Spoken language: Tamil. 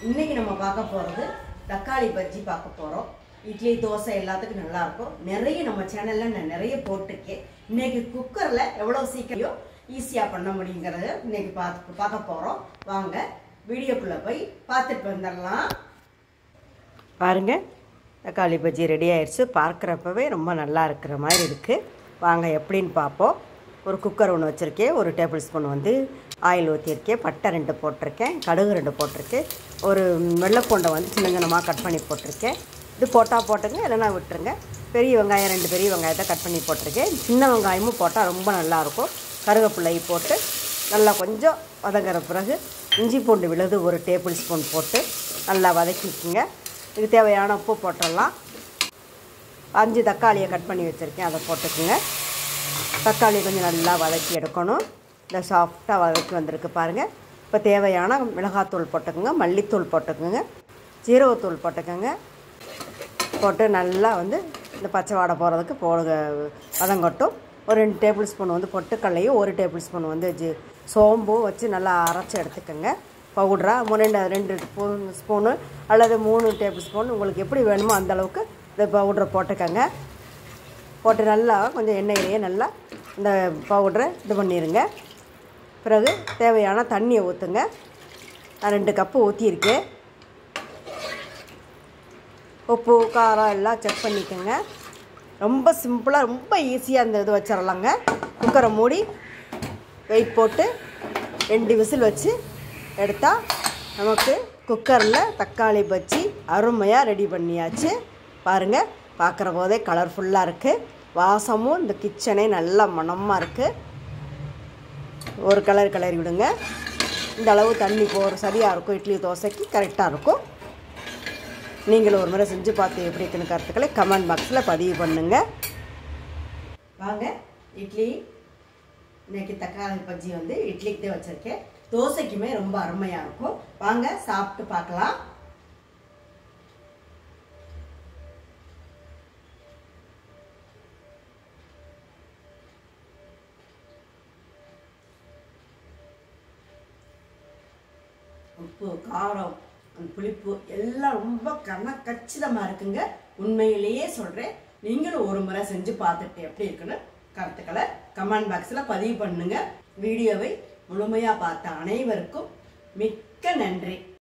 இன்னைக்கு நம்ம பார்க்க போகிறது தக்காளி பஜ்ஜி பார்க்க போகிறோம் இட்லி தோசை எல்லாத்துக்கும் நல்லா இருக்கும் நிறைய நம்ம சேனல்ல நான் நிறைய போட்டிருக்கேன் இன்னைக்கு குக்கரில் எவ்வளோ சீக்கிரம் ஈஸியாக பண்ண முடியுங்கிறத இன்னைக்கு பார்த்து பார்க்க போகிறோம் வாங்க வீடியோக்குள்ளே போய் பார்த்துட்டு வந்துடலாம் பாருங்க தக்காளி பஜ்ஜி ரெடி ஆயிடுச்சு பார்க்குறப்பவே ரொம்ப நல்லா இருக்கிற மாதிரி இருக்குது வாங்க எப்படின்னு பார்ப்போம் ஒரு குக்கர் ஒன்று வச்சுருக்கேன் ஒரு டேபிள் ஸ்பூன் வந்து ஆயில் ஊற்றிருக்கேன் பட்டை ரெண்டு போட்டிருக்கேன் கடுகு ரெண்டு போட்டிருக்கேன் ஒரு வெள்ளைப்பூண்டை வந்து சின்ன சின்னமாக கட் பண்ணி போட்டிருக்கேன் இது போட்டால் போட்டுங்க இல்லைன்னா விட்டுருங்க பெரிய வெங்காயம் ரெண்டு பெரிய வெங்காயத்தை கட் பண்ணி போட்டிருக்கேன் சின்ன வெங்காயமும் போட்டால் ரொம்ப நல்லாயிருக்கும் கருவேப்பிலை போட்டு நல்லா கொஞ்சம் வதங்குற பிறகு இஞ்சி பூண்டு விழுது ஒரு டேபிள் ஸ்பூன் போட்டு நல்லா வதக்கிக்குங்க இதுக்கு தேவையான உப்பு போட்டுடலாம் அஞ்சு தக்காளியை கட் பண்ணி வச்சுருக்கேன் அதை போட்டுக்குங்க தக்காளி கொஞ்சம் நல்லா வதக்கி எடுக்கணும் இந்த சாஃப்டாக வதக்கி வந்திருக்கு பாருங்கள் இப்போ தேவையான மிளகாத்தூள் போட்டுக்கோங்க மல்லித்தூள் போட்டுக்கோங்க ஜீரகத்தூள் போட்டுக்கோங்க போட்டு நல்லா வந்து இந்த பச்சை வாடை போகிறதுக்கு போடுக வதங்கட்டும் ஒரு ரெண்டு டேபிள் ஸ்பூன் வந்து பொட்டுக்கல்லையும் ஒரு டேபிள் ஸ்பூன் வந்து ஜி சோம்பும் வச்சு நல்லா அரைச்சி எடுத்துக்கோங்க பவுடராக மூணு ரெண்டு ரெண்டு ஸ்பூன் ஸ்பூனு அல்லது மூணு டேபிள் ஸ்பூன் உங்களுக்கு எப்படி வேணுமோ அந்த அளவுக்கு இந்த பவுடரை போட்டுக்கோங்க போட்டு நல்லா கொஞ்சம் எண்ணெயிலேயே நல்லா இந்த பவுடரை இது பண்ணிடுங்க பிறகு தேவையான தண்ணியை ஊற்றுங்க நான் ரெண்டு கப்பு ஊற்றியிருக்கேன் உப்பு காரம் எல்லாம் செக் பண்ணிக்கோங்க ரொம்ப சிம்பிளாக ரொம்ப ஈஸியாக இந்த இது வச்சிடலாங்க குக்கரை மூடி வெயிட் போட்டு ரெண்டு விசில் வச்சு எடுத்தால் நமக்கு குக்கரில் தக்காளி பச்சி அருமையாக ரெடி பண்ணியாச்சு பாருங்கள் பார்க்குற போதே கலர்ஃபுல்லாக இருக்குது வாசமும் இந்த கிச்சனே நல்ல மணமாக இருக்குது ஒரு கலர் கிளறி விடுங்க இந்த அளவு தண்ணி போகிற சரியாக இருக்கும் இட்லி தோசைக்கு கரெக்டாக இருக்கும் நீங்களும் ஒரு முறை செஞ்சு பார்த்து எப்படி இருக்குன்னு கருத்துக்களை கமெண்ட் பாக்ஸில் பதிவு பண்ணுங்க வாங்க இட்லி இன்னைக்கு தக்காளி பஜ்ஜி வந்து இட்லிக்கு தான் வச்சுருக்கேன் தோசைக்குமே ரொம்ப அருமையாக இருக்கும் வாங்க சாப்பிட்டு பார்க்கலாம் உப்பு காரம் அந்த புளிப்பு எல்லாம் ரொம்ப கணக்கச்சிதமாக இருக்குங்க உண்மையிலேயே சொல்கிறேன் நீங்களும் ஒரு முறை செஞ்சு பார்த்துட்டு எப்படி இருக்குன்னு கருத்துக்களை கமெண்ட் பாக்ஸில் பதிவு பண்ணுங்க வீடியோவை முழுமையாக பார்த்த அனைவருக்கும் மிக்க நன்றி